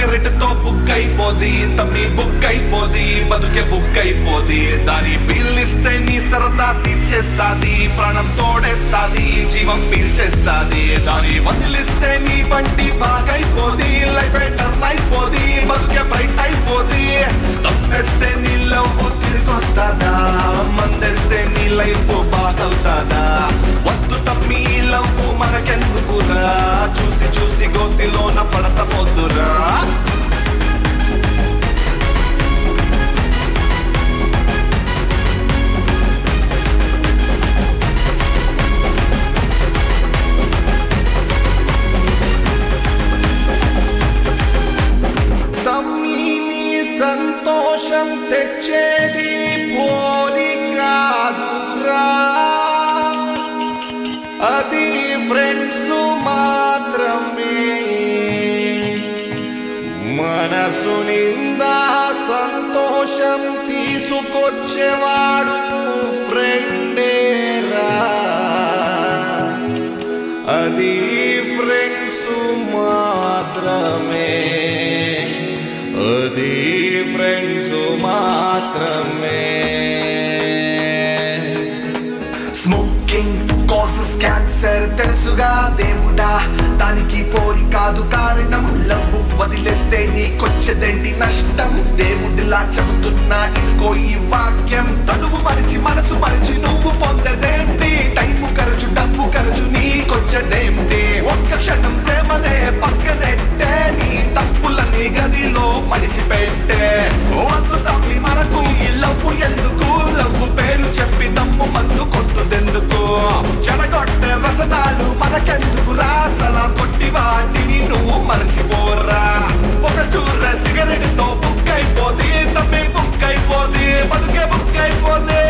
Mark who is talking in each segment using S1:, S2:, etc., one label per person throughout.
S1: cigarette తో book అయిపోది తమ్మి book అయిపోది బతుకే బుక్ అయిపోది దాని పీలిస్తే నీ సరదా తీర్చేస్తాది ప్రాణం తోడేస్తాది జీవం పీల్చేస్తాది దాని వదిలిస్తే నీ బండి బాగైపోది లైఫ్ టర్న్ అయిపోది బతుకే బ్రైట్ అయిపోది తప్పేస్తే నీ లవ్ తిరిగొస్తాదా మందేస్తే నీ లైఫ్ బాగవుతాదా వద్దు తమ్మి ఈ లవ్ మనకెందుకురా చూసి చూసి గోతిలోన పడత పోతురా తమ్మి నీ సంతోషం తెచ్చేది పోరి కాదురా అది ఫ్రెండ్స్ మాత్రమే మనసు నిందా సంతోషం తీసుకొచ్చేవాడు ఫ్రెండేరా అది ఫ్రెండ్స్ మాత్రమే అది ఫ్రెండ్స్ మాత్రమే స్మోకింగ్ కాసెస్ క్యాన్సర్ తెలుసుగా దేవుడా దానికి పోరి కాదు కారణం లవ్ వదిలేస్తే నీకొచ్చదేంటి నష్టం దేవుడిలా చెబుతున్నా ఇంకో ఈ వాక్యం తనువు మరిచి మనసు మరిచి నువ్వు పొందదేంటి టైము ఖర్చు డబ్బు ఖర్చు నీకొచ్చదేంటి ఒక్క క్షణం ప్రేమనే పక్కనెట్టే నీ తప్పులని గదిలో మడిచిపెట్టే వద్దు తమ్మి మనకు ఈ లవ్వు ఎందుకు లవ్వు పేరు చెప్పి తప్పు మందు కొట్టుదెందుకు చెడగొట్టే వ్యసనాలు మనకెందుకు రాసలా కొట్టి వాటిని నువ్వు మర్చిపోరా ఒక చూర సిగరెట్ తో బుక్ అయిపోది తమ్మి బుక్ అయిపోది బతుకే బుక్ అయిపోది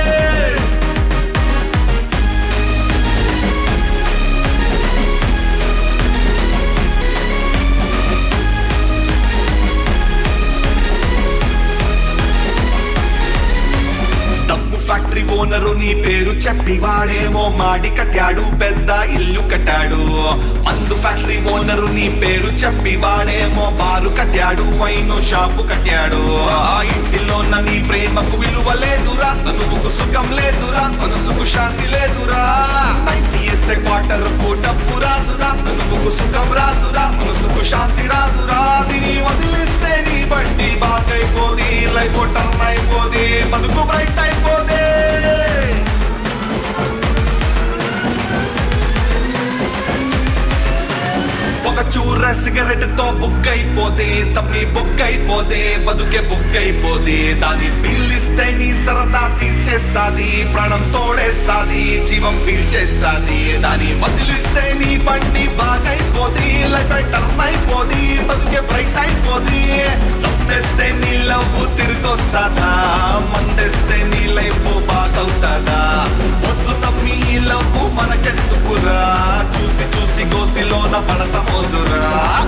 S1: తమ్ము ఫ్యాక్టరీ ఓనరు నీ పేరు చెప్పి వాడేమో మాడి కట్టాడు పెద్ద ఇల్లు కట్టాడు మందు ఫ్యాక్టరీ ఓనరు నీ పేరు చెప్పి వాడేమో బారు కట్టాడు వైను షాపు కట్టాడు ఆ ఇంటిలో నీ ప్రేమకు విలువ లేదురా తనువుకు సుఖం లేదురా మనసుకు శాంతి లేదురా నైన్టీ వేస్తే క్వార్టర్ డబ్బు రాదురా తనువుకు సుఖం రాదురా మనసుకు శాంతి రాదురా దీని వదిలిస్తే నీ బండి బాగైపోది లైఫ్ టర్న్ అయిపోది బతుకు బ్రైట్ అయిపోదే ఒక చూర సిగరెట్ తో బుక్ అయిపోతే తమ్మి బుక్ అయిపోతే బతుకే బుక్ అయిపోతే దాన్ని పీలిస్తే నీ సరదా తీర్చేస్తాది ప్రాణం తోడేస్తాది జీవం పీల్చేస్తాది దాన్ని వదిలిస్తే నీ బండి బాగైపోది లైఫ్ టర్న్ అయిపోది బతుకే బ్రైట్ అయిపోది తప్పేస్తే నీ లవ్ తిరిగొస్తాదా మందేస్తే నీ లైఫ్ బాగవుతాదా వద్దు తమ్మి ఈ లవ్ మనకెందుకురా చూసి చూసి గోతిలోన పడత పోదురా